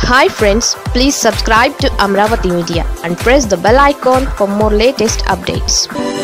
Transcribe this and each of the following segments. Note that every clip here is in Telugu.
hi friends please subscribe to Amaravati media and press the bell icon for more latest updates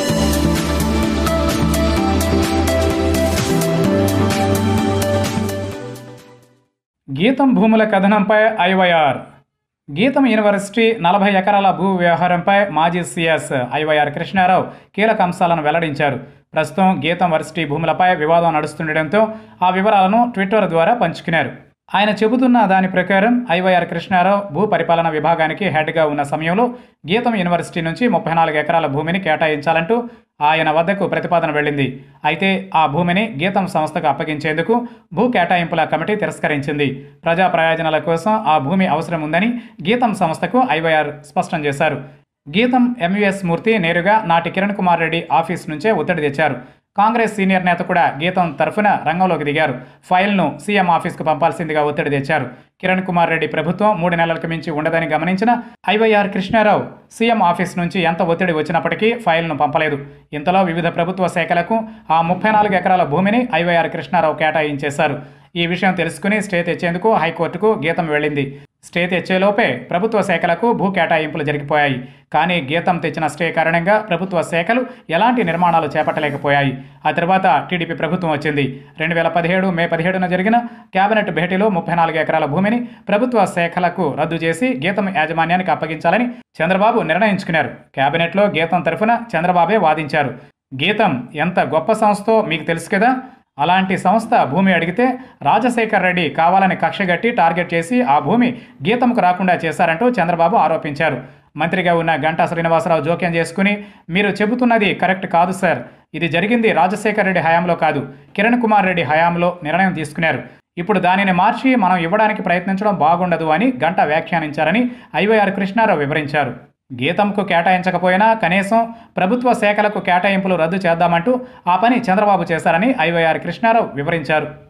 GITAM భూముల కథనంపై ఐవైఆర్ గీతం యూనివర్సిటీ నలభై ఎకరాల భూ వ్యవహారంపై మాజీ సీఎస్ ఐవైఆర్ కృష్ణారావు కీలక అంశాలను వెల్లడించారు ప్రస్తుతం గీతం వర్సిటీ భూములపై వివాదం నడుస్తుండటంతో ఆ వివరాలను ట్విట్టర్ ద్వారా పంచుకున్నారు ఆయన చెబుతున్న దాని ప్రకారం ఐవైఆర్ కృష్ణారావు భూ పరిపాలన విభాగానికి హెడ్గా ఉన్న సమయంలో గీతం యూనివర్సిటీ నుంచి ముప్పై నాలుగు ఎకరాల భూమిని కేటాయించాలంటూ ఆయన వద్దకు ప్రతిపాదన వెళ్ళింది అయితే ఆ భూమిని గీతం సంస్థకు అప్పగించేందుకు భూ కేటాయింపుల కమిటీ తిరస్కరించింది ప్రజా ప్రయోజనాల కోసం ఆ భూమి అవసరం ఉందని గీతం సంస్థకు ఐవైఆర్ స్పష్టం చేశారు గీతం ఎంయుఎస్ మూర్తి నేరుగా నాటి కిరణ్ కుమార్ రెడ్డి ఆఫీస్ నుంచే ఒత్తిడి తెచ్చారు కాంగ్రెస్ సీనియర్ నేత కూడా గీతం తరఫున రంగంలోకి దిగారు ఫైల్ను సీఎం ఆఫీస్కు పంపాల్సిందిగా ఒత్తిడి తెచ్చారు కిరణ్ కుమార్ రెడ్డి ప్రభుత్వం మూడు నెలలకు మించి ఉండదని గమనించిన ఐవైఆర్ కృష్ణారావు సీఎం ఆఫీస్ నుంచి ఎంత ఒత్తిడి వచ్చినప్పటికీ ఫైల్ను పంపలేదు ఇంతలో వివిధ ప్రభుత్వ శాఖలకు ఆ ముప్పై నాలుగు ఎకరాల భూమిని ఐవైఆర్ కృష్ణారావు కేటాయించేశారు ఈ విషయం తెలుసుకుని స్టే తెచ్చేందుకు హైకోర్టుకు గీతం వెళ్ళింది స్టే తెచ్చేలోపే ప్రభుత్వ శాఖలకు భూ కేటాయింపులు జరిగిపోయాయి కానీ గీతం తెచ్చిన స్టే కారణంగా ప్రభుత్వ శాఖలు ఎలాంటి నిర్మాణాలు చేపట్టలేకపోయాయి ఆ తర్వాత టీడీపీ ప్రభుత్వం వచ్చింది రెండు వేల పదిహేడు మే పదిహేడున జరిగిన కేబినెట్ భేటీలో ముప్పై నాలుగు ఎకరాల భూమిని ప్రభుత్వ శాఖలకు రద్దు చేసి గీతం యాజమాన్యానికి అప్పగించాలని చంద్రబాబు నిర్ణయించుకున్నారు కేబినెట్లో గీతం తరఫున చంద్రబాబే వాదించారు గీతం ఎంత గొప్ప సంస్థో మీకు తెలుసు కదా అలాంటి సంస్థ భూమి అడిగితే రాజశేఖర్ రెడ్డి కావాలని కక్షగట్టి టార్గెట్ చేసి ఆ భూమి గీతంకు రాకుండా చేశారంటూ చంద్రబాబు ఆరోపించారు మంత్రిగా ఉన్న గంటా శ్రీనివాసరావు జోక్యం చేసుకుని మీరు చెబుతున్నది కరెక్ట్ కాదు సార్ ఇది జరిగింది రాజశేఖర్ రెడ్డి హయాంలో కాదు కిరణ్ కుమార్ రెడ్డి హయాంలో నిర్ణయం తీసుకున్నారు ఇప్పుడు దానిని మార్చి మనం ఇవ్వడానికి ప్రయత్నించడం బాగుండదు అని గంట వ్యాఖ్యానించారని ఐవైఆర్ కృష్ణారావు వివరించారు గీతంకు కేటాయించకపోయినా కనీసం ప్రభుత్వ శాఖలకు కేటాయింపులు రద్దు చేద్దామంటూ ఆ పని చంద్రబాబు చేశారని ఐవైఆర్ కృష్ణారావు వివరించారు